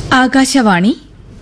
ആകാശവാണി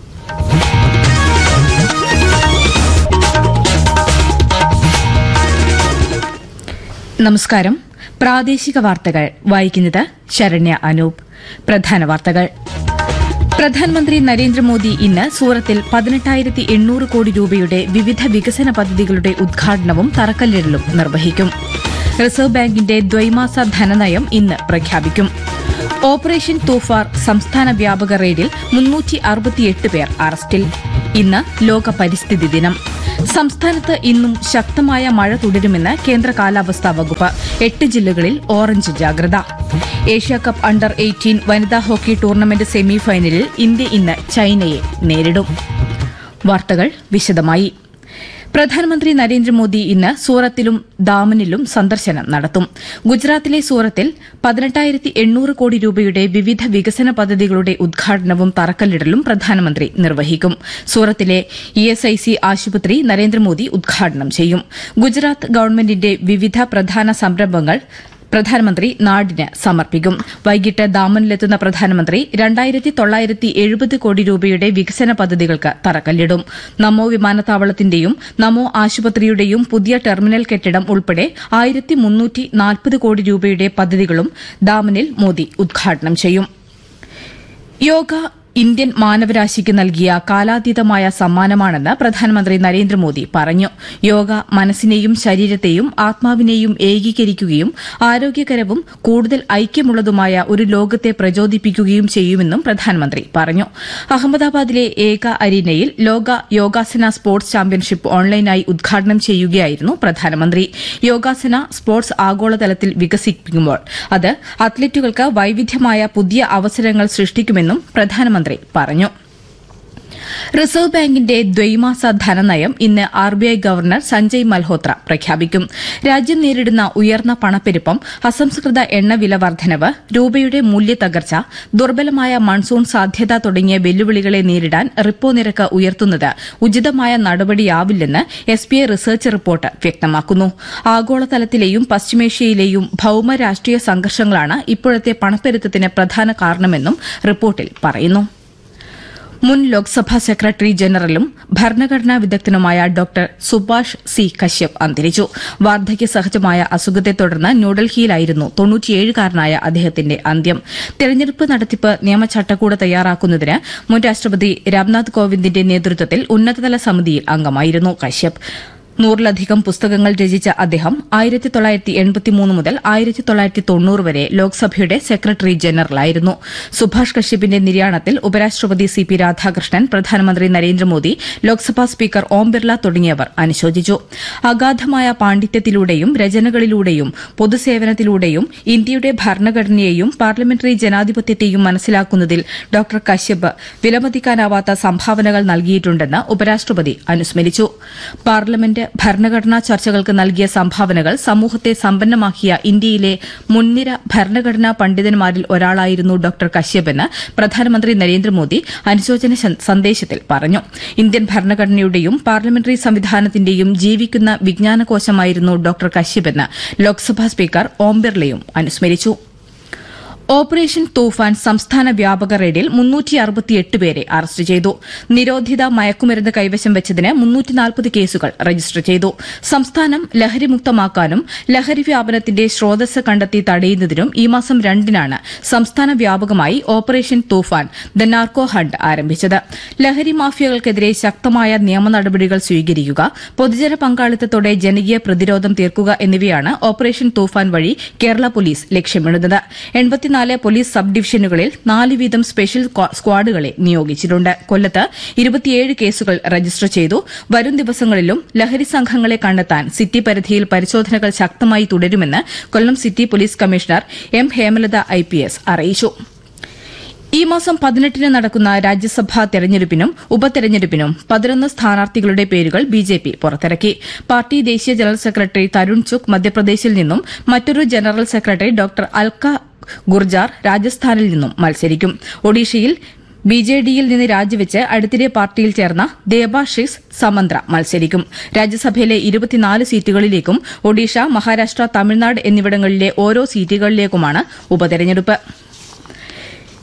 നമസ്കാരം പ്രാദേശിക വാർത്തകൾ വായിക്കുന്നത് ശരണ്യ അനൂപ് പ്രധാന വാർത്തകൾ പ്രധാനമന്ത്രി നരേന്ദ്രമോദി ഇന്ന് സൂറത്തിൽ പതിനെട്ടായിരത്തി എണ്ണൂറ് കോടി രൂപയുടെ വിവിധ വികസന പദ്ധതികളുടെ ഉദ്ഘാടനവും തറക്കല്ലിടലും നിർവഹിക്കും റിസർവ് ബാങ്കിന്റെ ദ്വൈമാസ ധനനയം ഇന്ന് പ്രഖ്യാപിക്കും ഓപ്പറേഷൻ തൂഫാർ സംസ്ഥാന വ്യാപക റെയ്ഡിൽ മുന്നൂറ്റി അറുപത്തിയെട്ട് പേർ അറസ്റ്റിൽ ഇന്ന് ലോക പരിസ്ഥിതി ദിനം സംസ്ഥാനത്ത് ഇന്നും ശക്തമായ മഴ തുടരുമെന്ന് കേന്ദ്ര കാലാവസ്ഥാ വകുപ്പ് എട്ട് ജില്ലകളിൽ ഓറഞ്ച് ജാഗ്രത ഏഷ്യാകപ്പ് അണ്ടർ എയ്റ്റീൻ വനിതാ ഹോക്കി ടൂർണമെന്റ് സെമിഫൈനലിൽ ഇന്ത്യ ഇന്ന് ചൈനയെ നേരിടും വാർത്തകൾ വിശദമായി പ്രധാനമന്ത്രി നരേന്ദ്രമോദി ഇന്ന് സൂറത്തിലും ദാമനിലും സന്ദർശനം നടത്തും ഗുജറാത്തിലെ സൂറത്തിൽ പതിനെട്ടായിരത്തി എണ്ണൂറ് കോടി രൂപയുടെ വിവിധ വികസന പദ്ധതികളുടെ ഉദ്ഘാടനവും തറക്കല്ലിടലും പ്രധാനമന്ത്രി നിർവഹിക്കും സൂറത്തിലെ ഇഎസ്ഐസി ആശുപത്രി നരേന്ദ്രമോദി ഉദ്ഘാടനം ചെയ്യും ഗുജറാത്ത് ഗവൺമെന്റിന്റെ വിവിധ പ്രധാന സംരംഭങ്ങൾ പ്രധാനമന്ത്രി നാടിന് സമർപ്പിക്കും വൈകിട്ട് ദാമനിലെത്തുന്ന പ്രധാനമന്ത്രി രണ്ടായിരത്തി തൊള്ളായിരത്തി എഴുപത് കോടി രൂപയുടെ വികസന പദ്ധതികൾക്ക് തറക്കല്ലിടും നമോ വിമാനത്താവളത്തിന്റെയും നമോ ആശുപത്രിയുടെയും പുതിയ ടെർമിനൽ കെട്ടിടം ഉൾപ്പെടെ ആയിരത്തി മുന്നൂറ്റി നാൽപ്പത് കോടി രൂപയുടെ പദ്ധതികളും ദാമനിൽ മോദി ഉദ്ഘാടനം ചെയ്യും യോഗ ഇന്ത്യൻ മാനവരാശിക്ക് നൽകിയ കാലാതീതമായ സമ്മാനമാണെന്ന് പ്രധാനമന്ത്രി നരേന്ദ്രമോദി പറഞ്ഞു യോഗ മനസ്സിനെയും ശരീരത്തെയും ആത്മാവിനെയും ഏകീകരിക്കുകയും ആരോഗ്യകരവും കൂടുതൽ ഐക്യമുള്ളതുമായ ഒരു ലോകത്തെ പ്രചോദിപ്പിക്കുകയും ചെയ്യുമെന്നും പ്രധാനമന്ത്രി പറഞ്ഞു അഹമ്മദാബാദിലെ ഏക അരീനയിൽ ലോക യോഗാസന സ്പോർട്സ് ചാമ്പ്യൻഷിപ്പ് ഓൺലൈനായി ഉദ്ഘാടനം ചെയ്യുകയായിരുന്നു പ്രധാനമന്ത്രി യോഗാസന സ്പോർട്സ് ആഗോളതലത്തിൽ വികസിപ്പിക്കുമ്പോൾ അത് അത്ലറ്റുകൾക്ക് വൈവിധ്യമായ പുതിയ അവസരങ്ങൾ സൃഷ്ടിക്കുമെന്നും പ്രധാനമന്ത്രി പറഞ്ഞു റിസർവ് ബാങ്കിന്റെ ദ്വൈമാസ ധനനയം ഇന്ന് ആർബിഐ ഗവർണർ സഞ്ജയ് മൽഹോത്ര പ്രഖ്യാപിക്കും രാജ്യം നേരിടുന്ന ഉയർന്ന പണപ്പെരുപ്പം അസംസ്കൃത എണ്ണവില വർധനവ് രൂപയുടെ മൂല്യത്തകർച്ച ദുർബലമായ മൺസൂൺ സാധ്യത തുടങ്ങിയ വെല്ലുവിളികളെ നേരിടാൻ റിപ്പോ നിരക്ക് ഉയർത്തുന്നത് ഉചിതമായ നടപടിയാവില്ലെന്ന് എസ്ബിഐ റിസർച്ച് റിപ്പോർട്ട് വ്യക്തമാക്കുന്നു ആഗോളതലത്തിലെയും പശ്ചിമേഷ്യയിലെയും ഭൌമ രാഷ്ട്രീയ സംഘർഷങ്ങളാണ് ഇപ്പോഴത്തെ പണപ്പെരുത്തത്തിന് പ്രധാന കാരണമെന്നും റിപ്പോർട്ടിൽ പറയുന്നു മുൻ ലോക്സഭാ സെക്രട്ടറി ജനറലും ഭരണഘടനാ വിദഗ്ധനുമായ ഡോക്ടർ സുഭാഷ് സി കശ്യപ് അന്തരിച്ചു വാർദ്ധക്യ സഹജമായ അസുഖത്തെ തുടർന്ന് ന്യൂഡൽഹിയിലായിരുന്നു തൊണ്ണൂറ്റിയേഴുകാരനായ അദ്ദേഹത്തിന്റെ അന്ത്യം തെരഞ്ഞെടുപ്പ് നടത്തിപ്പ് നിയമചട്ടക്കൂട് തയ്യാറാക്കുന്നതിന് മുൻ രാഷ്ട്രപതി രാംനാഥ് കോവിന്ദിന്റെ നേതൃത്വത്തിൽ ഉന്നതതല സമിതിയിൽ അംഗമായിരുന്നു കശ്യപ് നൂറിലധികം പുസ്തകങ്ങൾ രചിച്ച അദ്ദേഹം ആയിരത്തി തൊള്ളായിരത്തി എൺപത്തിമൂന്ന് മുതൽ ആയിരത്തി തൊള്ളായിരത്തി തൊണ്ണൂറ് വരെ ലോക്സഭയുടെ സെക്രട്ടറി ജനറലായിരുന്നു സുഭാഷ് കശ്യപിന്റെ നിര്യാണത്തിൽ ഉപരാഷ്ട്രപതി സി പി രാധാകൃഷ്ണൻ പ്രധാനമന്ത്രി നരേന്ദ്രമോദി ലോക്സഭാ സ്പീക്കർ ഓം ബിർല തുടങ്ങിയവർ അനുശോചിച്ചു അഗാധമായ പാണ്ഡിത്യത്തിലൂടെയും രചനകളിലൂടെയും പൊതുസേവനത്തിലൂടെയും ഇന്ത്യയുടെ ഭരണഘടനയെയും പാർലമെന്ററി ജനാധിപത്യത്തെയും മനസ്സിലാക്കുന്നതിൽ ഡോക്ടർ കശ്യപ് വിലമതിക്കാനാവാത്ത സംഭാവനകൾ നൽകിയിട്ടുണ്ടെന്ന് ഉപരാഷ്ട്രപതി അനുസ്മരിച്ചു പാർലമെന്റ് ഭരണഘടനാ ചർച്ചകൾക്ക് നൽകിയ സംഭാവനകൾ സമൂഹത്തെ സമ്പന്നമാക്കിയ ഇന്ത്യയിലെ മുൻനിര ഭരണഘടനാ പണ്ഡിതന്മാരിൽ ഒരാളായിരുന്നു ഡോക്ടർ കശ്യപെന്ന് പ്രധാനമന്ത്രി നരേന്ദ്രമോദി അനുശോചന സന്ദേശത്തിൽ പറഞ്ഞു ഇന്ത്യൻ ഭരണഘടനയുടെയും പാർലമെന്ററി സംവിധാനത്തിന്റെയും ജീവിക്കുന്ന വിജ്ഞാനകോശമായിരുന്നു ഡോക്ടർ കശ്യപെന്ന് ലോക്സഭാ സ്പീക്കർ ഓം ബിർളയും അനുസ്മരിച്ചു ഓപ്പറേഷൻ തൂഫാൻ സംസ്ഥാന വ്യാപക റെയ്ഡിൽ പേരെ അറസ്റ്റ് ചെയ്തു നിരോധിത മയക്കുമരുന്ന് കൈവശം വെച്ചതിന് മുന്നൂറ്റിനാൽപ്പത് കേസുകൾ രജിസ്റ്റർ ചെയ്തു സംസ്ഥാനം ലഹരിമുക്തമാക്കാനും ലഹരി വ്യാപനത്തിന്റെ സ്രോതസ് കണ്ടെത്തി തടയുന്നതിനും ഈ മാസം രണ്ടിനാണ് സംസ്ഥാന വ്യാപകമായി operation Toofan the narco hunt ആരംഭിച്ചത് ലഹരി മാഫിയകൾക്കെതിരെ ശക്തമായ നിയമ നടപടികൾ സ്വീകരിക്കുക പൊതുജന പങ്കാളിത്തത്തോടെ ജനകീയ പ്രതിരോധം തീർക്കുക എന്നിവയാണ് ഓപ്പറേഷൻ തൂഫാൻ വഴി കേരള പോലീസ് ലക്ഷ്യമിടുന്നത് ഇരുപത്തിനാല് പോലീസ് സബ് ഡിവിഷനുകളിൽ നാല് വീതം സ്പെഷ്യൽ സ്ക്വാഡുകളെ നിയോഗിച്ചിട്ടുണ്ട് കൊല്ലത്ത് ഇരുപത്തിയേഴ് കേസുകൾ രജിസ്റ്റർ ചെയ്തു വരും ദിവസങ്ങളിലും ലഹരി സംഘങ്ങളെ കണ്ടെത്താൻ സിറ്റി പരിധിയിൽ പരിശോധനകൾ ശക്തമായി തുടരുമെന്ന് Kollam city police commissioner M Hemalatha IPS അറിയിച്ചു ഈ മാസം പതിനെട്ടിന് നടക്കുന്ന രാജ്യസഭാ തെരഞ്ഞെടുപ്പിനും ഉപതെരഞ്ഞെടുപ്പിനും പതിനൊന്ന് സ്ഥാനാർത്ഥികളുടെ പേരുകൾ ബിജെപി പുറത്തിറക്കി പാർട്ടി ദേശീയ ജനറൽ സെക്രട്ടറി തരുൺ ചുക് മധ്യപ്രദേശിൽ നിന്നും മറ്റൊരു general secretary doctor Alka Gurjar രാജസ്ഥാനിൽ നിന്നും മത്സരിക്കും ഒഡീഷയിൽ ബിജെഡിയിൽ നിന്ന് രാജിവെച്ച് അടുത്തിടെ പാർട്ടിയിൽ ചേർന്ന ദേബാഷിസ് സമന്ത്ര മത്സരിക്കും രാജ്യസഭയിലെ ഇരുപത്തിനാല് സീറ്റുകളിലേക്കും ഒഡീഷ മഹാരാഷ്ട്ര തമിഴ്നാട് എന്നിവിടങ്ങളിലെ ഓരോ സീറ്റുകളിലേക്കുമാണ് ഉപതെരഞ്ഞെടുപ്പ്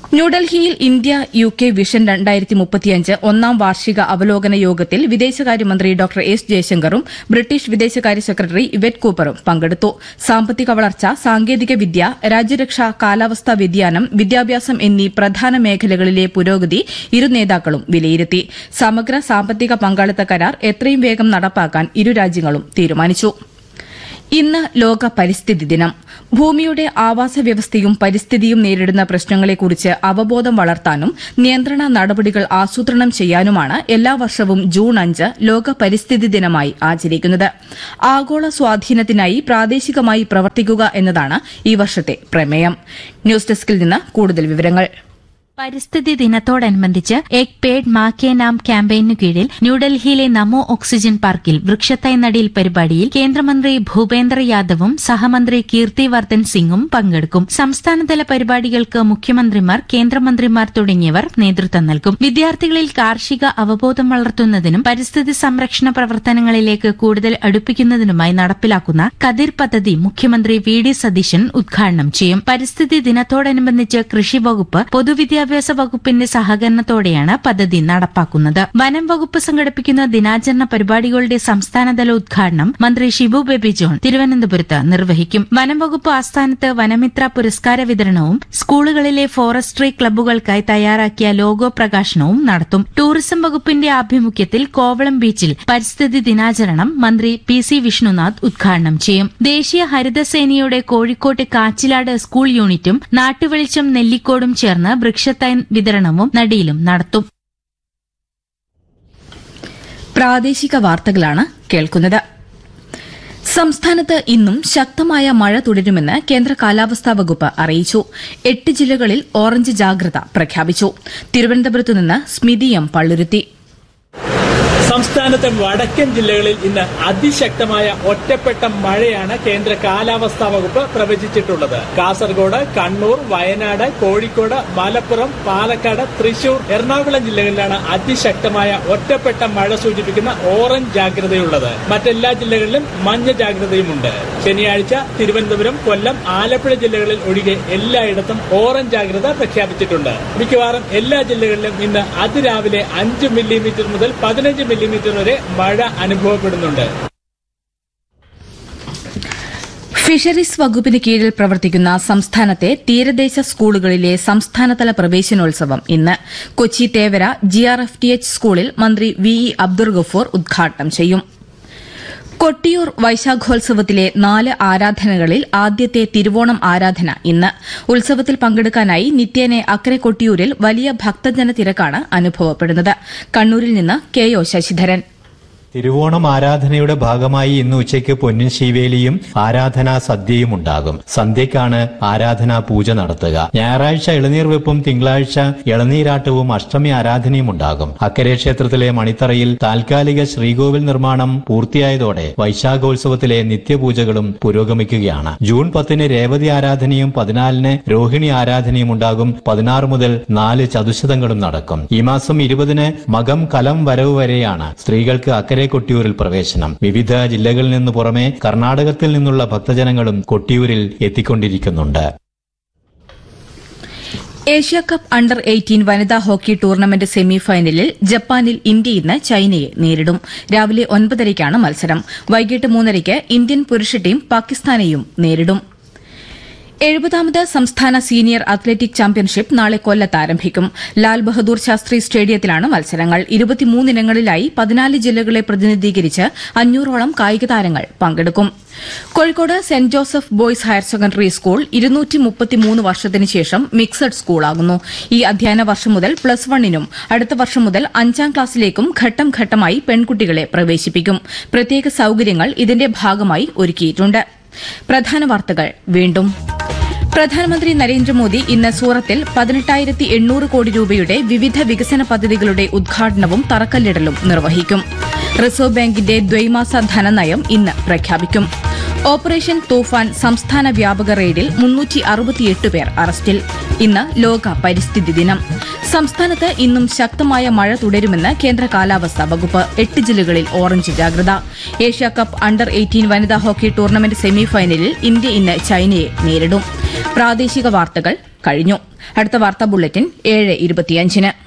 ന്യൂഡൽഹിയിൽ ഇന്ത്യ യു കെ വിഷൻ രണ്ടായിരത്തി മുപ്പത്തിയഞ്ച് ഒന്നാം വാർഷിക അവലോകന യോഗത്തിൽ വിദേശകാര്യമന്ത്രി ഡോക്ടർ എസ് ജയശങ്കറും ബ്രിട്ടീഷ് വിദേശകാര്യ സെക്രട്ടറി ഇവറ്റ് കൂപ്പറും പങ്കെടുത്തു സാമ്പത്തിക വളർച്ച സാങ്കേതിക വിദ്യ രാജ്യരക്ഷ കാലാവസ്ഥാ വ്യതിയാനം വിദ്യാഭ്യാസം എന്നീ പ്രധാന മേഖലകളിലെ പുരോഗതി ഇരു നേതാക്കളും വിലയിരുത്തി സമഗ്ര സാമ്പത്തിക പങ്കാളിത്ത കരാർ എത്രയും വേഗം നടപ്പാക്കാൻ ഇരു രാജ്യങ്ങളും തീരുമാനിച്ചു ഇന്ന് ലോക പരിസ്ഥിതി ദിനം ഭൂമിയുടെ ആവാസ വ്യവസ്ഥയും പരിസ്ഥിതിയും നേരിടുന്ന പ്രശ്നങ്ങളെക്കുറിച്ച് അവബോധം വളർത്താനും നിയന്ത്രണ നടപടികൾ ആസൂത്രണം ചെയ്യാനുമാണ് എല്ലാ വർഷവും ജൂൺ അഞ്ച് ലോക പരിസ്ഥിതി ദിനമായി ആചരിക്കുന്നത് ആഗോള സ്വാധീനത്തിനായി പ്രാദേശികമായി പ്രവർത്തിക്കുക എന്നതാണ് ഈ വർഷത്തെ പ്രമേയം ന്യൂസ് ഡെസ്കിൽ നിന്ന് കൂടുതൽ വിവരങ്ങൾ പരിസ്ഥിതി ദിനത്തോടനുബന്ധിച്ച് എക് പേഡ് മാ കെ നാം ക്യാമ്പയിനു കീഴിൽ ന്യൂഡൽഹിയിലെ നമോ ഓക്സിജൻ പാർക്കിൽ വൃക്ഷത്തൈ നടീൽ പരിപാടിയിൽ കേന്ദ്രമന്ത്രി ഭൂപേന്ദ്ര യാദവും സഹമന്ത്രി കീർത്തി വർദ്ധൻ സിംഗും പങ്കെടുക്കും സംസ്ഥാനതല പരിപാടികൾക്ക് മുഖ്യമന്ത്രിമാർ കേന്ദ്രമന്ത്രിമാർ തുടങ്ങിയവർ നേതൃത്വം നൽകും വിദ്യാർത്ഥികളിൽ കാർഷിക അവബോധം വളർത്തുന്നതിനും പരിസ്ഥിതി സംരക്ഷണ പ്രവർത്തനങ്ങളിലേക്ക് കൂടുതൽ അടുപ്പിക്കുന്നതിനുമായി നടപ്പിലാക്കുന്ന കതിർ പദ്ധതി മുഖ്യമന്ത്രി വി ഡി സതീശൻ ഉദ്ഘാടനം ചെയ്യും പരിസ്ഥിതി ദിനത്തോടനുബന്ധിച്ച് കൃഷി വകുപ്പ് പൊതുവിദ്യാഭ്യാസ വകുപ്പിന്റെ സഹകരണത്തോടെയാണ് പദ്ധതി നടപ്പാക്കുന്നത് വനം വകുപ്പ് സംഘടിപ്പിക്കുന്ന ദിനാചരണ പരിപാടികളുടെ സംസ്ഥാനതല ഉദ്ഘാടനം മന്ത്രി ഷിബു ബേബി ജോൺ തിരുവനന്തപുരത്ത് നിർവഹിക്കും വനം വകുപ്പ് ആസ്ഥാനത്ത് വനമിത്ര പുരസ്കാര വിതരണവും സ്കൂളുകളിലെ ഫോറസ്ട്രി ക്ലബ്ബുകൾക്കായി തയ്യാറാക്കിയ ലോഗോ പ്രകാശനവും നടത്തും ടൂറിസം വകുപ്പിന്റെ ആഭിമുഖ്യത്തിൽ കോവളം ബീച്ചിൽ പരിസ്ഥിതി ദിനാചരണം മന്ത്രി പി സി വിഷ്ണുനാഥ് ഉദ്ഘാടനം ചെയ്യും ദേശീയ ഹരിതസേനയുടെ കോഴിക്കോട്ട് കാച്ചിലാട് സ്കൂൾ യൂണിറ്റും നാട്ടുവെളിച്ചം നെല്ലിക്കോടും ചേർന്ന് വൃക്ഷത്തൈ വിതരണവും നടിയിലും നടത്തും പ്രാദേശിക വാർത്തകളാണ് കേൾക്കുന്നത് സംസ്ഥാനത്ത് ഇന്നും ശക്തമായ മഴ തുടരുമെന്ന് കേന്ദ്ര കാലാവസ്ഥാ വകുപ്പ് അറിയിച്ചു എട്ട് ജില്ലകളിൽ ഓറഞ്ച് ജാഗ്രത പ്രഖ്യാപിച്ചു തിരുവനന്തപുരത്ത് നിന്ന് സ്മിതി എം പള്ളുരുത്തി സംസ്ഥാനത്തെ വടക്കൻ ജില്ലകളിൽ ഇന്ന് അതിശക്തമായ ഒറ്റപ്പെട്ട മഴയാണ് കേന്ദ്ര കാലാവസ്ഥാ വകുപ്പ് പ്രവചിച്ചിട്ടുള്ളത് കാസർഗോഡ് കണ്ണൂർ വയനാട് കോഴിക്കോട് മലപ്പുറം പാലക്കാട് തൃശൂർ എറണാകുളം ജില്ലകളിലാണ് അതിശക്തമായ ഒറ്റപ്പെട്ട മഴ സൂചിപ്പിക്കുന്ന ഓറഞ്ച് ജാഗ്രതയുള്ളത് മറ്റെല്ലാ ജില്ലകളിലും മഞ്ഞ ജാഗ്രതയുമുണ്ട് ശനിയാഴ്ച തിരുവനന്തപുരം കൊല്ലം ആലപ്പുഴ ജില്ലകളിൽ ഒഴികെ എല്ലായിടത്തും ഓറഞ്ച് ജാഗ്രത പ്രഖ്യാപിച്ചിട്ടുണ്ട് മിക്കവാറും എല്ലാ ജില്ലകളിലും ഇന്ന് അതിരാവിലെ അഞ്ച് മില്ലിമീറ്റർ മുതൽ പതിനഞ്ച് മില്ലിമീറ്റർ വരെ മഴ അനുഭവപ്പെടുന്നുണ്ട് ഫിഷറീസ് വകുപ്പിന് കീഴിൽ പ്രവർത്തിക്കുന്ന സംസ്ഥാനത്തെ തീരദേശ സ്കൂളുകളിലെ സംസ്ഥാനതല പ്രവേശനോത്സവം ഇന്ന് Kochi Thevara GRF T H സ്കൂളിൽ മന്ത്രി വി ഇ അബ്ദുൾ ഗഫൂർ ഉദ്ഘാടനം ചെയ്യും കൊട്ടിയൂർ വൈശാഖോത്സവത്തിലെ നാല് ആരാധനകളിൽ ആദ്യത്തെ തിരുവോണം ആരാധന ഇന്ന് ഉത്സവത്തിൽ പങ്കെടുക്കാനായി നിത്യേനെ അക്കരെ കൊട്ടിയൂരിൽ വലിയ ഭക്തജന തിരക്കാണ് അനുഭവപ്പെടുന്നത് കണ്ണൂരിൽ നിന്ന് കെ ഒ ശശിധരൻ തിരുവോണം ആരാധനയുടെ ഭാഗമായി ഇന്ന് ഉച്ചയ്ക്ക് പൊന്നിൻ ശിവേലിയും ആരാധനാ സദ്യയും ഉണ്ടാകും സന്ധ്യയ്ക്കാണ് ആരാധനാ പൂജ നടത്തുക ഞായറാഴ്ച ഇളനീർ വെപ്പും തിങ്കളാഴ്ച ഇളനീരാട്ടവും അഷ്ടമി ആരാധനയും ഉണ്ടാകും അക്കരെ ക്ഷേത്രത്തിലെ മണിത്തറയിൽ താൽക്കാലിക ശ്രീകോവിൽ നിർമ്മാണം പൂർത്തിയായതോടെ വൈശാഖോത്സവത്തിലെ നിത്യപൂജകളും പുരോഗമിക്കുകയാണ് ജൂൺ പത്തിന് രേവതി ആരാധനയും പതിനാലിന് രോഹിണി ആരാധനയും ഉണ്ടാകും പതിനാറ് മുതൽ നാല് ചതുശതങ്ങളും നടക്കും ഈ മാസം ഇരുപതിന് മകം കലം വരവ് വരെയാണ് സ്ത്രീകൾക്ക് അക്കരെ കൊട്ടിയൂരിൽ പ്രവേശനം വിവിധ ജില്ലകളിൽ നിന്ന് പുറമെ കർണാടകത്തിൽ നിന്നുള്ള ഭക്തജനങ്ങളും കൊട്ടിയൂരിൽ എത്തിക്കൊണ്ടിരിക്കുന്നുണ്ട് ഏഷ്യ കപ്പ് അണ്ടർ എയ്റ്റീൻ വനിതാ ഹോക്കി ടൂർണമെന്റ് സെമിഫൈനലിൽ ജപ്പാനിൽ ഇന്ത്യ ഇന്ന് ചൈനയെ നേരിടും രാവിലെ ഒൻപതരയ്ക്കാണ് മത്സരം വൈകിട്ട് മൂന്നരയ്ക്ക് ഇന്ത്യൻ പുരുഷ ടീം പാകിസ്ഥാനെയും നേരിടും എഴുപതാമത് സംസ്ഥാന സീനിയർ അത്ലറ്റിക് ചാമ്പ്യൻഷിപ്പ് നാളെ കൊല്ലത്ത് ആരംഭിക്കും ലാൽ ബഹദൂർ ശാസ്ത്രി സ്റ്റേഡിയത്തിലാണ് മത്സരങ്ങൾ ഇരുപത്തിമൂന്നിനങ്ങളിലായി പതിനാല് ജില്ലകളെ പ്രതിനിധീകരിച്ച് അഞ്ഞൂറോളം കായിക താരങ്ങൾ പങ്കെടുക്കും Kozhikode saint Joseph boys higher secondary school ഇരുന്നൂറ്റി മുപ്പത്തിമൂന്ന് വർഷത്തിന് ശേഷം മിക്സഡ് സ്കൂളാകുന്നു ഈ അധ്യയന വർഷം മുതൽ പ്ലസ് വണ്ണിനും അടുത്ത വർഷം മുതൽ അഞ്ചാം ക്ലാസ്സിലേക്കും ഘട്ടം ഘട്ടമായി പെൺകുട്ടികളെ പ്രവേശിപ്പിക്കും പ്രത്യേക സൌകര്യങ്ങൾ ഇതിന്റെ ഭാഗമായി ഒരുക്കിയിട്ടുണ്ട് പ്രധാന വാർത്തകൾ വീണ്ടും പ്രധാനമന്ത്രി നരേന്ദ്രമോദി ഇന്ന് സൂറത്തിൽ പതിനെട്ടായിരത്തി എണ്ണൂറ് കോടി രൂപയുടെ വിവിധ വികസന പദ്ധതികളുടെ ഉദ്ഘാടനവും തറക്കല്ലിടലും നിർവഹിക്കും റിസർവ് ബാങ്കിന്റെ ദ്വൈമാസ ധനനയം ഇന്ന് പ്രഖ്യാപിക്കും ഓപ്പറേഷൻ തൂഫാൻ സംസ്ഥാന വ്യാപക റെയ്ഡിൽ മുന്നൂറ്റി അറുപത്തിയെട്ട് പേർ അറസ്റ്റിൽ ഇന്ന് ലോക പരിസ്ഥിതി ദിനം സംസ്ഥാനത്ത് ഇന്നും ശക്തമായ മഴ തുടരുമെന്ന് കേന്ദ്ര കാലാവസ്ഥാ വകുപ്പ് എട്ട് ജില്ലകളിൽ ഓറഞ്ച് ജാഗ്രത ഏഷ്യ കപ്പ് അണ്ടർ എയ്റ്റീൻ വനിതാ ഹോക്കി ടൂർണമെന്റ് സെമിഫൈനലിൽ ഇന്ത്യ ഇന്ന് ചൈനയെ നേരിടും പ്രാദേശിക വാർത്തകൾ കഴിഞ്ഞു അടുത്ത വാർത്താ ബുള്ളറ്റിൻ ഏഴ് ഇരുപത്തിയഞ്ചിന്